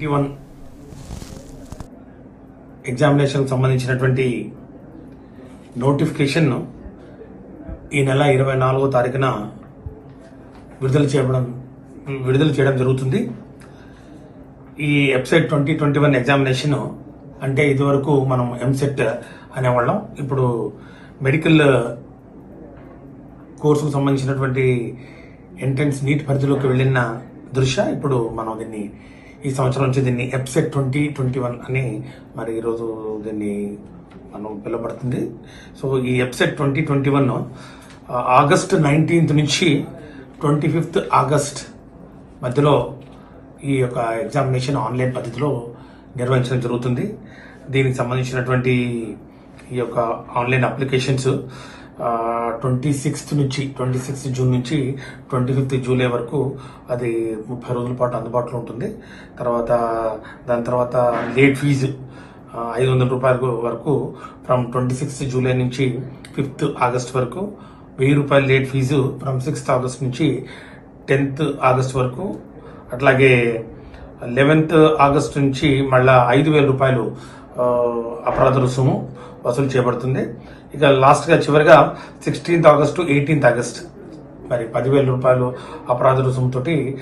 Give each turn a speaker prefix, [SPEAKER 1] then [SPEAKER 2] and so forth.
[SPEAKER 1] twenty one examination సంబంధించినటువంటి notification ఈ నెల ఇరవై నాలుగో తారీఖున విడుదల చేయడం విడుదల చేయడం జరుగుతుంది ఈ website twenty twenty one examination అంటే ఇదివరకు మనం ఎంసెట్ అనేవాళ్ళం ఇప్పుడు మెడికల్ కోర్సుకు సంబంధించినటువంటి ఎంట్రన్స్ నీట్ పరిధిలోకి వెళ్ళిన దృష్ట్యా ఇప్పుడు మనం దీన్ని ఈ సంవత్సరం నుంచి దీన్ని ఎప్సెట్ ట్వంటీ ట్వంటీ వన్ అని మరి ఈరోజు దీన్ని మనం పిలువబడుతుంది సో ఈ EAPCET twenty twenty one August nineteenth నుంచి ట్వంటీ ఫిఫ్త్ ఆగస్ట్ మధ్యలో ఈ యొక్క ఎగ్జామినేషన్ ఆన్లైన్ పద్ధతిలో నిర్వహించడం జరుగుతుంది దీనికి సంబంధించినటువంటి ఈ యొక్క ఆన్లైన్ అప్లికేషన్స్ ట్వంటీ సిక్స్త్ నుంచి ట్వంటీ సిక్స్త్ జూన్ నుంచి ట్వంటీ ఫిఫ్త్ జూలై వరకు అది ముప్పై రోజుల పాటు అందుబాటులో ఉంటుంది తర్వాత దాని తర్వాత లేట్ ఫీజు ఐదు వందల రూపాయల వరకు ఫ్రమ్ ట్వంటీ సిక్స్త్ జూలై నుంచి ఫిఫ్త్ ఆగస్ట్ వరకు వెయ్యి రూపాయల late fee from sixth August నుంచి టెన్త్ ఆగస్ట్ వరకు అట్లాగే లెవెన్త్ ఆగస్ట్ నుంచి మళ్ళా ఐదు వేల రూపాయలు ఆ, అపరాధ రుసుము వసూలు చేయబడుతుంది ఇక లాస్ట్గా చివరిగా సిక్స్టీన్త్ ఆగస్టు ఎయిటీన్త్ ఆగస్ట్ మరి పదివేల రూపాయలు అపరాధ రుసుముతోటి